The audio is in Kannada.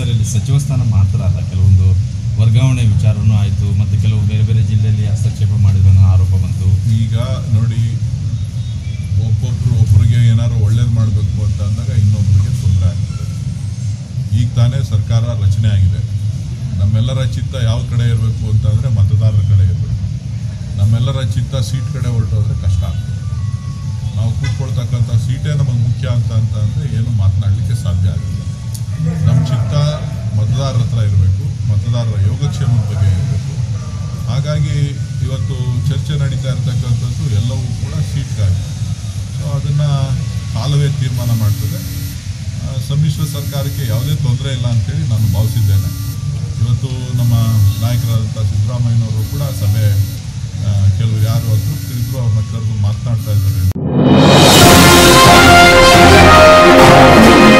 ಸರ್ ಇಲ್ಲಿ ಸಚಿವ ಸ್ಥಾನ ಮಾತ್ರ ಅಲ್ಲ ಕೆಲವೊಂದು ವರ್ಗಾವಣೆ ವಿಚಾರನೂ ಆಯಿತು ಮತ್ತು ಕೆಲವು ಬೇರೆ ಬೇರೆ ಜಿಲ್ಲೆಯಲ್ಲಿ ಹಸ್ತಕ್ಷೇಪ ಮಾಡಿದ್ರು ಅನ್ನೋ ಆರೋಪ ಬಂತು ಈಗ ನೋಡಿ ಒಬ್ಬೊಬ್ರು ಒಬ್ರಿಗೆ ಏನಾದ್ರು ಒಳ್ಳೇದು ಮಾಡಬೇಕು ಅಂತ ಅಂದಾಗ ಇನ್ನೊಬ್ರಿಗೆ ತೊಂದರೆ ಆಗ್ತದೆ ಈಗ ತಾನೇ ಸರ್ಕಾರ ರಚನೆ ಆಗಿದೆ ನಮ್ಮೆಲ್ಲರ ಚಿತ್ತ ಯಾವ ಕಡೆ ಇರಬೇಕು ಅಂತಂದರೆ ಮತದಾರರ ಕಡೆ ಇರಬೇಕು ನಮ್ಮೆಲ್ಲರ ಚಿತ್ತ ಸೀಟ್ ಕಡೆ ಹೊರಟೋದ್ರೆ ಕಷ್ಟ ಆಗ್ತದೆ ನಾವು ಕೂತ್ಕೊಳ್ತಕ್ಕಂಥ ಸೀಟೇ ನಮಗೆ ಮುಖ್ಯ ಅಂತ ಅಂತ ಅಂದರೆ ಏನು ಮಾತನಾಡಲಿಕ್ಕೆ ಸಾಧ್ಯ ಆಗಿಲ್ಲ ನಮ್ಮ ಚಿತ್ತ ಮತದಾರರ ಹತ್ರ ಇರಬೇಕು ಮತದಾರರ ಯೋಗಕ್ಷೇಮದ ಬಗ್ಗೆ ಇರಬೇಕು ಹಾಗಾಗಿ ಇವತ್ತು ಚರ್ಚೆ ನಡೀತಾ ಇರತಕ್ಕಂಥದ್ದು ಎಲ್ಲವೂ ಕೂಡ ಸೀಟ್ಗಾಗಿ ಸೊ ಅದನ್ನು ಕಾಲವೇ ತೀರ್ಮಾನ ಮಾಡ್ತದೆ ಆ, ಸಮ್ಮಿಶ್ರ ಸರ್ಕಾರಕ್ಕೆ ಯಾವುದೇ ತೊಂದರೆ ಇಲ್ಲ ಅಂತೇಳಿ ನಾನು ಭಾವಿಸಿದ್ದೇನೆ ಇವತ್ತು ನಮ್ಮ ನಾಯಕರಾದಂಥ ಸಿದ್ದರಾಮಯ್ಯನವರು ಕೂಡ ಸಭೆ ಆ, ಕೆಲವು ಯಾರು ಅತೃಪ್ತರಿದ್ರು ಅವ್ರನ್ನ ಕರೆದು ಮಾತನಾಡ್ತಾ ಇದ್ದಾರೆ